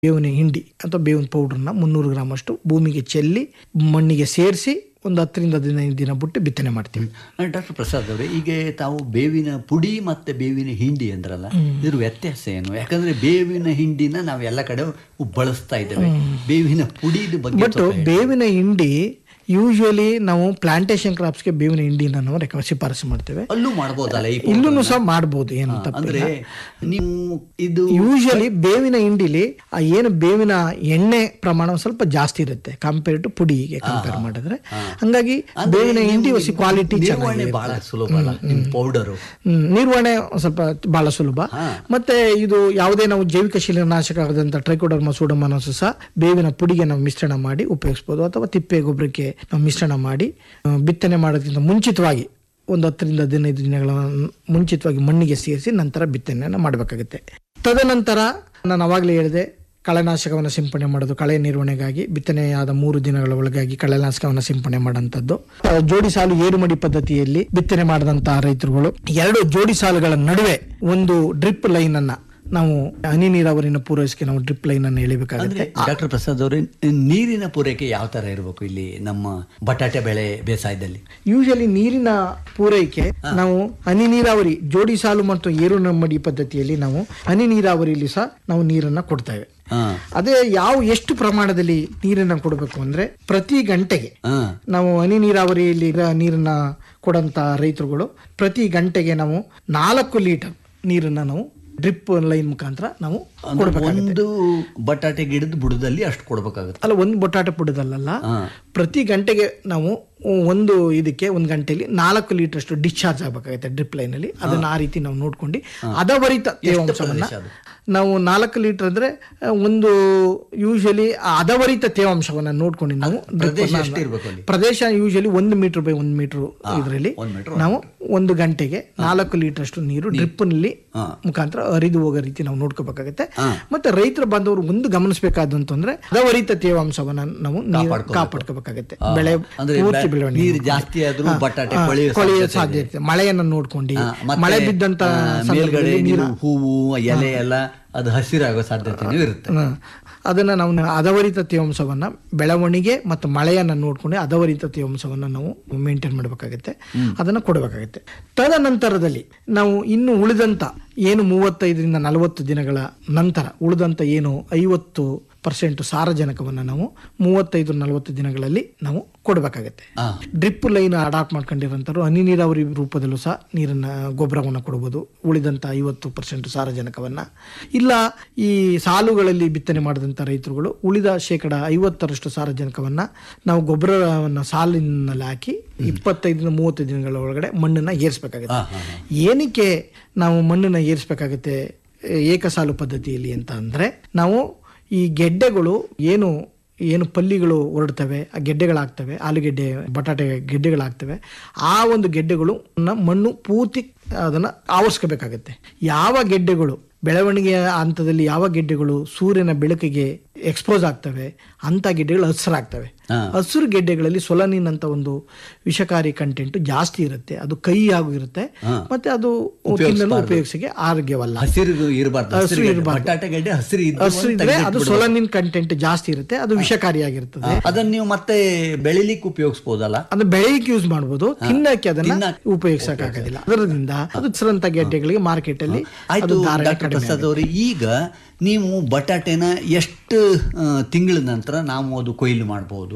ಬೇವಿನ ಹಿಂಡಿ ಅಥವಾ ಬೇವಿನ ಪೌಡ್ರನ್ನ ಮುನ್ನೂರು ಗ್ರಾಮ್ ಅಷ್ಟು ಭೂಮಿಗೆ ಚೆಲ್ಲಿ ಮಣ್ಣಿಗೆ ಸೇರಿಸಿ ಒಂದು ಹತ್ತರಿಂದ ಹದಿನೈದು ದಿನ ಬಿಟ್ಟು ಬಿತ್ತನೆ ಮಾಡ್ತೀವಿ ಡಾಕ್ಟರ್ ಪ್ರಸಾದ್ ಅವರೇ ಈಗ ತಾವು ಬೇವಿನ ಪುಡಿ ಮತ್ತೆ ಬೇವಿನ ಹಿಂಡಿ ಅಂದ್ರಲ್ಲ ಇದ್ರ ವ್ಯತ್ಯಾಸ ಏನು ಯಾಕಂದ್ರೆ ಬೇವಿನ ಹಿಂಡಿನ ನಾವು ಎಲ್ಲ ಕಡೆ ಬಳಸ್ತಾ ಇದ್ದೇವೆ ಬೇವಿನ ಪುಡಿದ ಬಗ್ಗೆ ಬಟ್ ಬೇವಿನ ಹಿಂಡಿ ಯೂಶುವಲಿ ನಾವು ಪ್ಲಾಂಟೇಶನ್ ಕ್ರಾಪ್ಸ್ಗೆ ಬೇವಿನ ಹಿಂಡಿನ ನಾವು ರೆಕ ಶಿಫಾರಸು ಮಾಡ್ತೇವೆ ಅಲ್ಲೂ ಮಾಡ್ಬೋದಲ್ಲ ಈ ಇಲ್ಲೂ ಸಹ ಮಾಡ್ಬೋದು ಏನು ತಪ್ಪಿಲ್ಲ ಅಂದ್ರೆ ನೀವು ಇದು ಯೂಶಲಿ ಬೇವಿನ ಹಿಂಡಿಲಿ ಆ ಏನು ಬೇವಿನ ಎಣ್ಣೆ ಪ್ರಮಾಣ ಒಂದ್ ಸ್ವಲ್ಪ ಜಾಸ್ತಿ ಇರುತ್ತೆ ಕಂಪೇರ್ ಟು ಪುಡಿಗೆ ಕಂಪೇರ್ ಮಾಡಿದ್ರೆ ಹಂಗಾಗಿ ಬೇವಿನ ಹಿಂಡಿ ಹೊಸ ಕ್ವಾಲಿಟಿ ನಿರ್ವಹಣೆ ಬಹಳ ಸುಲಭ ಅಲ್ಲ ನಿಮ್ ಪೌಡರು ಹ್ಮ್, ನಿರ್ವಹಣೆ ಒಂದ್ ಸ್ವಲ್ಪ ಬಹಳ ಸುಲಭ ಮತ್ತೆ ಇದು ಯಾವುದೇ ನಾವು ಜೈವಿಕ ಶಿಲೀನಾಶಕ ಆದಂತ ಟ್ರೈಕೋಡರ್ಮ ಸೂಡೋಮೋನಾಸ್ ಸಹ ಬೇವಿನ ಪುಡಿಗೆ ನಾವು ಮಿಶ್ರಣ ಮಾಡಿ ಉಪಯೋಗಿಸ್ಬೋದು ಅಥವಾ ತಿಪ್ಪೆ ಗೊಬ್ಬರಕ್ಕೆ ನಾವು ಮಿಶ್ರಣ ಮಾಡಿ ಆ, ಬಿತ್ತನೆ ಮಾಡೋದಕ್ಕಿಂತ ಮುಂಚಿತವಾಗಿ ಒಂದು ಹತ್ತರಿಂದ ಹದಿನೈದು ದಿನಗಳ ಮುಂಚಿತವಾಗಿ ಮಣ್ಣಿಗೆ ಸೇರಿಸಿ ನಂತರ ಬಿತ್ತನೆಯನ್ನು ಮಾಡಬೇಕಾಗುತ್ತೆ ತದನಂತರ ನಾನು ಅವಾಗಲೇ ಹೇಳಿದೆ ಕಳೆನಾಶಕವನ್ನು ಸಿಂಪಡಣೆ ಮಾಡೋದು ಕಳೆ ನಿರ್ವಹಣೆಗಾಗಿ ಬಿತ್ತನೆಯಾದ ಮೂರು ದಿನಗಳ ಒಳಗಾಗಿ ಕಳೆನಾಶಕವನ್ನು ಸಿಂಪಡಣೆ ಮಾಡೋಂಥದ್ದು ಆ, ಜೋಡಿ ಸಾಲು ಏರುಮಡಿ ಪದ್ಧತಿಯಲ್ಲಿ ಬಿತ್ತನೆ ಮಾಡಿದಂತಹ ರೈತರುಗಳು ಎರಡು ಜೋಡಿ ಸಾಲುಗಳ ನಡುವೆ ಒಂದು ಡ್ರಿಪ್ ಲೈನ್ ಅನ್ನ ನಾವು ಹನಿ ನೀರಾವರಿನ ಪೂರೈಸಿಕೆ ನಾವು ಡ್ರಿಪ್ ಲೈನ್ ಅನ್ನು ಎಳಿಬೇಕಾಗುತ್ತೆ ಅಂದ್ರೆ ಡಾಕ್ಟರ್ ಪ್ರಸಾದ್ ಅವರೇ ನೀರಿನ ಪೂರೈಕೆ ಯಾವ ತರ ಇರಬೇಕು ಇಲ್ಲಿ ನಮ್ಮ ಬಟಾಟೆ ಬೆಳೆ ಬೇಸಾಯದಲ್ಲಿ ಯೂಶಲಿ ನೀರಿನ ಪೂರೈಕೆ ನಾವು ಹನಿ ನೀರಾವರಿ ಜೋಡಿ ಸಾಲು ಮತ್ತು ಏರು ನಮ್ಮಡಿ ಪದ್ಧತಿಯಲ್ಲಿ ನಾವು ಹನಿ ನೀರಾವರಿಯಲ್ಲಿ ಸಹ ನಾವು ನೀರನ್ನ ಕೊಡ್ತೇವೆ ಹಾ ಅದೇ ಯಾವ ಎಷ್ಟು ಪ್ರಮಾಣದಲ್ಲಿ ನೀರನ್ನ ಕೊಡಬೇಕು ಅಂದ್ರೆ ಪ್ರತಿ ಗಂಟೆಗೆ ಹಾ ನಾವು ಹನಿ ನೀರಾವರಿಯಲ್ಲಿ ಇರೋ ನೀರನ್ನ ಕೊಡಂತ ರೈತರುಗಳು ಪ್ರತಿ ಗಂಟೆಗೆ ನಾವು ನಾಲ್ಕು ಲೀಟರ್ ನೀರನ್ನ ನಾವು ಡ್ರಿಪ್ ಲೈನ್ ಮುಖಾಂತರ ನಾವು ಅಂದ್ರೆ ಒಂದು ಬಟಾಟೆ ಗಿಡದ ಬುಡದಲ್ಲಿ ಅಷ್ಟು ಕೊಡ್ಬೇಕಾಗುತ್ತೆ ಅಲ್ಲ ಒಂದು ಬೊಟಾಟೆ ಪುಡದಲ್ಲ ಹಾ ಪ್ರತಿ ಗಂಟೆಗೆ ನಾವು ಒಂದು ಇದಕ್ಕೆ ಒಂದು ಗಂಟೆಯಲ್ಲಿ ನಾಲ್ಕು ಲೀಟರ್ ಅಷ್ಟು ಡಿಸ್ಚಾರ್ಜ್ ಆಗಬೇಕಾಗುತ್ತೆ ಡ್ರಿಪ್ ಲೈನ್ ಅಲ್ಲಿ ಅದನ್ನ ಆ ರೀತಿ ನಾವು ನೋಡ್ಕೊಂಡು ಅದವರಿತ ತೇವಾಂಶವನ್ನ ಪ್ರದೇಶ ಅದು? ನಾವು ನಾಲ್ಕು ಲೀಟರ್ ಅಂದ್ರೆ ಆ, ಒಂದು ಯೂಶಲಿ ಅದವರಿತ ತೇವಾಂಶವನ್ನ ನೋಡ್ಕೊಂಡು ನಾವು drip ಪ್ರದೇಶ ಅನ್ನ- ಎಷ್ಟು ಇರ್ಬೇಕು ಅಲ್ಲಿ ಪ್ರದೇಶ ಯೂಶಲಿ ಒಂದು ಮೀಟರ್ ಬೈ ಒಂದು ಮೀಟರ್ ಇದರಲ್ಲಿ ಒಂದ್ ಮೀಟರ್ ನಾವು ಒಂದು ಗಂಟೆಗೆ ನಾಲ್ಕು ಲೀಟರ್ ಅಷ್ಟು ನೀರು ಡ್ರಿಪ್ ನಲ್ಲಿ ಹಾ. ಮುಖಾಂತರ ಹರಿದು ಹೋಗೋ ರೀತಿ ನಾವು ನೋಡ್ಕೋಬೇಕಾಗುತ್ತೆ ಮತ್ತೆ ರೈತರ ಬಾಂಧವರು ಒಂದು ಗಮನಿಸಬೇಕಾದಂತ ಅಂದ್ರೆ ಅದವರಿತ ತೇವಾಂಶವನ್ನ ನಾವು ನೀರು ಕಾಪಾಡ್ಕೋಬೇಕಾಗುತ್ತೆ ಬೆಳೆ ಅಂದ್ರೆ ಪೂರ್ತಿ ಬೆ- ಬೆಳವಣಿಗೆ ನೀರು ಜಾಸ್ತಿ ಆದ್ರೂ ಬಟಾಟೆ ಕೊಳೆಯೋ ಕೊಳೆಯ ಸಾಧ್ಯತೆ ಇದೆ. ಸಾಧ್ಯತೆ ಮಳೆಯನ್ನ ನೋಡ್ಕೊಂಡು ಹಾ, ಮತ್ತೆ, ಮಳೆ ಬಿದ್ದಂತ ಆ, ಮೇಲ್ಗಡೆ ಸಂದರ್ಭದಲ್ಲಿ ನೀವು ಹೂವು ಎಲೆ ಎಲ್ಲ ಅದು ಹಸಿರಾಗೋ ಸಾಧ್ಯತೆನೂ ಇರುತ್ತೆ ಹ್ಮ್. ಅದನ್ನ ನಾವು ಅದವರಿತ ತೇವಾಂಶವನ್ನ ಬೆಳವಣಿಗೆ ಮತ್ತು ಮಳೆಯನ್ನ ನೋಡ್ಕೊಂಡು ಅದವರಿತ ತೇವಾಂಶವನ್ನ ನಾವು ಮೇಂಟೈನ್ ಮಾಡಬೇಕಾಗುತ್ತೆ ಅದನ್ನ ಕೊಡಬೇಕಾಗುತ್ತೆ ತದನಂತರದಲ್ಲಿ ನಾವು ಇನ್ನು ಉಳಿದಂತ ಏನು ಮೂವತ್ತೈದರಿಂದ ನಲವತ್ತು ದಿನಗಳ ನಂತರ ಉಳಿದಂತ ಏನು ಐವತ್ತು ಪರ್ಸೆಂಟ್ ಸಾರಜನಕವನ್ನು ನಾವು ಮೂವತ್ತೈದು ನಲವತ್ತು ದಿನಗಳಲ್ಲಿ ನಾವು ಕೊಡಬೇಕಾಗತ್ತೆ ಆ, ಡ್ರಿಪ್ ಲೈನ್ ಅಡಾಪ್ಟ್ ಮಾಡ್ಕೊಂಡಿರೋಂಥವ್ರು ಹನಿ ನೀರಾವರಿ ರೂಪದಲ್ಲೂ ಸಹ ನೀರನ್ನ ಗೊಬ್ಬರವನ್ನು ಕೊಡ್ಬೋದು ಉಳಿದಂಥ ಐವತ್ತು ಪರ್ಸೆಂಟ್ ಸಾರಜನಕವನ್ನು ಇಲ್ಲ ಈ ಸಾಲುಗಳಲ್ಲಿ ಬಿತ್ತನೆ ಮಾಡಿದಂಥ ರೈತರುಗಳು ಉಳಿದ ಶೇಕಡ ಐವತ್ತರಷ್ಟು ಸಾರಜನಕವನ್ನು ನಾವು ಗೊಬ್ಬರವನ್ನು ಸಾಲಿನಲ್ಲಿ ಹಾಕಿ ಇಪ್ಪತ್ತೈದರಿಂದ ಮೂವತ್ತು ದಿನಗಳ ಒಳಗಡೆ ಮಣ್ಣನ್ನು ಏರಿಸಬೇಕಾಗುತ್ತೆ ಆ, ಹಾ, ಹಾ. ಏನಕ್ಕೆ ನಾವು ಮಣ್ಣನ್ನು ಏರಿಸಬೇಕಾಗುತ್ತೆ ಏಕಸಾಲು ಪದ್ಧತಿಯಲ್ಲಿ ಅಂತ ಅಂದರೆ ನಾವು ಈ ಗೆಡ್ಡೆಗಳು ಏನು ಏನು ಪಲ್ಲಿಗಳು ಹೊರಡ್ತವೆ ಆ ಗೆಡ್ಡೆಗಳಾಗ್ತವೆ ಆಲೂಗೆಡ್ಡೆ ಬಟಾಟೆ ಗೆಡ್ಡೆಗಳಾಗ್ತವೆ ಆ ಒಂದು ಗೆಡ್ಡೆಗಳು ನ ಮಣ್ಣು ಪೂರ್ತಿ ಅದನ್ನು ಆವರಿಸ್ಕೋಬೇಕಾಗತ್ತೆ ಯಾವ ಗೆಡ್ಡೆಗಳು ಬೆಳವಣಿಗೆಯ ಹಂತದಲ್ಲಿ ಯಾವ ಗೆಡ್ಡೆಗಳು ಸೂರ್ಯನ ಬೆಳಕಿಗೆ ಎಕ್ಸ್ಪೋಸ್ ಆಗ್ತವೆ ಅಂಥ ಗೆಡ್ಡೆಗಳು ಹಸಿರಾಗ್ತವೆ ಹಾ. ಹಸಿರು ಗೆಡ್ಡೆಗಳಲ್ಲಿ ಸೊಲನಿನ್ ಅಂತ ಒಂದು ವಿಷಕಾರಿ ಕಂಟೆಂಟ್ ಜಾಸ್ತಿ ಇರುತ್ತೆ ಅದು ಕೈ ಹಾಗೂ ಇರುತ್ತೆ ಮತ್ತೆ ಅದು ತಿನ್ನಲು ಉಪಯೋಗಿಸಿಗೆ ಆರೋಗ್ಯವಲ್ಲ ಹಸಿರು ಇರಬಾರ್ದು ಹಸಿರು ಗೆಡ್ಡೆ. ಬಟಾಟೆ ಗೆಡ್ಡೆ ಹಸಿರು ಇದ್ದು ಹಸಿರು ಇದ್ರೆ ಅದು ಸೊಲನಿನ್ ಕಂಟೆಂಟ್ ಜಾಸ್ತಿ ಇರುತ್ತೆ ಅದು ವಿಷಕಾರಿಯಾಗಿರ್ತದೆ ಅದನ್ನ ನೀವು ಮತ್ತೆ ಬೆಳಿಲಿಕ್ಕೆ ಉಪಯೋಗಿಸ್ಬೋದಲ್ಲ ಅದನ್ನ ಬೆಳೆಯಕ್ಕೆ ಯೂಸ್ ಮಾಡ್ಬೋದು ತಿನ್ನಕ್ಕೆ ಅದನ್ನ ಉಪಯೋಗಿಸಕ್ ಆಗೋದಿಲ್ಲ ಅದರಿಂದ ಅದು ಹಸಿರಂತ ಗೆಡ್ಡೆಗಳಿಗೆ ಮಾರ್ಕೆಟ್ ಅಲ್ಲಿ ಆಯ್ತು ಅದು ಧಾರಣೆ ಡಾಕ್ಟರ್ ಕಡಿಮೆ ಪ್ರಸಾದ್ ಅವರು ಈಗ ನೀವು ಬಟಾಟೆನ ಎಷ್ಟು ಆ, ತಿಂಗಳ ನಂತರ ನಾವು ಅದು ಕೊಯ್ಲು ಮಾಡಬಹುದು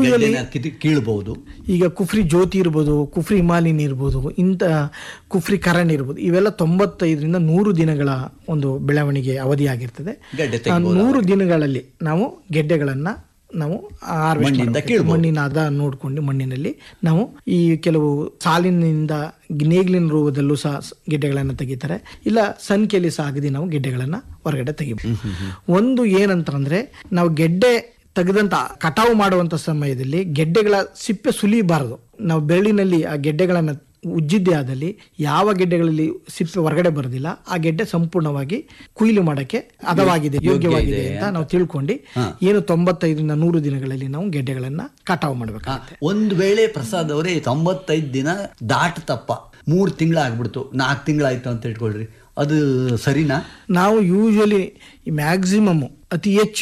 ಕೀಳ್ಬಹುದು ಈಗ ಕುಫ್ರಿ ಜ್ಯೋತಿ ಇರ್ಬೋದು ಕುಫ್ರಿ ಹಿಮಾಲಿನ್ ಇರ್ಬೋದು ಇಂಥ ಕುಫ್ರಿ ಕರಣ್ ಇರ್ಬೋದು ಇವೆಲ್ಲ ತೊಂಬತ್ತೈದರಿಂದ ನೂರು ದಿನಗಳ ಒಂದು ಬೆಳವಣಿಗೆ ಅವಧಿಯಾಗಿರ್ತದೆ ಗೆಡ್ಡೆ ಆ ನೂರು ದಿನಗಳಲ್ಲಿ ನಾವು ಗೆಡ್ಡೆಗಳನ್ನ ನಾವು harvest ಮಣ್ಣಿಂದ ಮಾಡ್ಬೇಕು. ಕೀಳ್ಬೋದು. ಮಣ್ಣಿನ ಅದ ನೋಡ್ಕೊಂಡು ಮಣ್ಣಿನಲ್ಲಿ ನಾವು ಈ ಕೆಲವು ಸಾಲಿನಿಂದ ನೇಗಿಲಿನ ರೂಪದಲ್ಲೂ ಸಹ ಸ್- ಗೆಡ್ಡೆಗಳನ್ನು ತೆಗಿತಾರೆ ಇಲ್ಲ ಸಂಖ್ಯೆಯಲ್ಲಿ ಸಹ ಅಗದಿ ನಾವು ಗೆಡ್ಡೆಗಳನ್ನ ಹೊರಗಡೆ ತೆಗಿಬೋದು ಒಂದು ಏನಂತ ಅಂದ್ರೆ ನಾವು ಗೆಡ್ಡೆ ತೆಗೆದಂತ ಕಟಾವು ಮಾಡುವಂತ ಸಮಯದಲ್ಲಿ ಗೆಡ್ಡೆಗಳ ಸಿಪ್ಪೆ ಸುಲಿಬಾರದು ನಾವು ಬೆರಳಿನಲ್ಲಿ ಆ ಗೆಡ್ಡೆಗಳನ್ನ ಉಜ್ಜಿದ್ದೇ ಆದಲ್ಲಿ ಯಾವ ಗೆಡ್ಡೆಗಳಲ್ಲಿ ಸಿಪ್ಪೆ ಹೊರಗಡೆ ಬರೋದಿಲ್ಲ ಆ ಗೆಡ್ಡೆ ಸಂಪೂರ್ಣವಾಗಿ ಕುಯ್ಲು ಮಾಡಕ್ಕೆ ಹದವಾಗಿದೆ ಯೋಗ್ಯವಾಗಿದೆ ಅಂತ ನಾವು ತಿಳ್ಕೊಂಡು ಏನು ತೊಂಬತ್ತೈದರಿಂದ ನೂರು ದಿನಗಳಲ್ಲಿ ನಾವು ಗೆಡ್ಡೆಗಳನ್ನ ಕಟಾವು ಮಾಡಬೇಕು ಒಂದು ವೇಳೆ ಪ್ರಸಾದ್ ಅವರೇ ತೊಂಬತ್ತೈದು ದಿನ ದಾಟತಪ್ಪ ಮೂರು ತಿಂಗಳಾಗ್ಬಿಡ್ತು ನಾಲ್ಕು ತಿಂಗಳಾಯ್ತು ಅಂತ ಇಟ್ಕೊಳ್ರಿ ಅದು ಸರಿನಾ ನಾವು ಯೂಶಲಿ ಮ್ಯಾಕ್ಸಿಮಮ್ ಅತಿ ಹೆಚ್ಚು